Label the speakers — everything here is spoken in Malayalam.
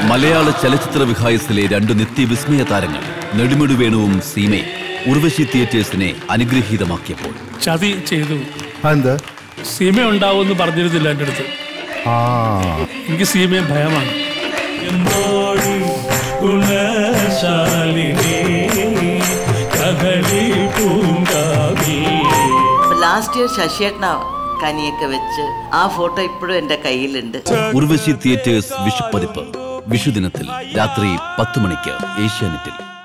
Speaker 1: മലയാള ചലച്ചിത്ര വിഹായസിലെ രണ്ട് നിത്യവിസ്മയ താരങ്ങൾ നെടുമിടു വേണുവും സീമയും ഉർവശി തിയേറ്റേഴ്സിനെ അനുഗ്രഹീതമാക്കിയപ്പോൾ
Speaker 2: ചതി ചെയ്തു
Speaker 3: എന്താ
Speaker 2: സീമ ഉണ്ടാവുമെന്ന് പറഞ്ഞിരുന്നില്ല എൻ്റെ അടുത്ത്
Speaker 3: ആ
Speaker 2: എനിക്ക് സീമയെ ഭയമാണ്
Speaker 4: ലാസ്റ്റ് ഇയർ ശശിയേട്ടന കനിയൊക്കെ വെച്ച് ആ ഫോട്ടോ ഇപ്പോഴും എൻ്റെ കയ്യിലുണ്ട്
Speaker 1: ഉർവശി തിയേറ്റേഴ്സ് വിഷുപ്പതിപ്പ് വിഷുദിനത്തിൽ രാത്രി പത്ത് മണിക്ക് ഏഷ്യാനെറ്റിൽ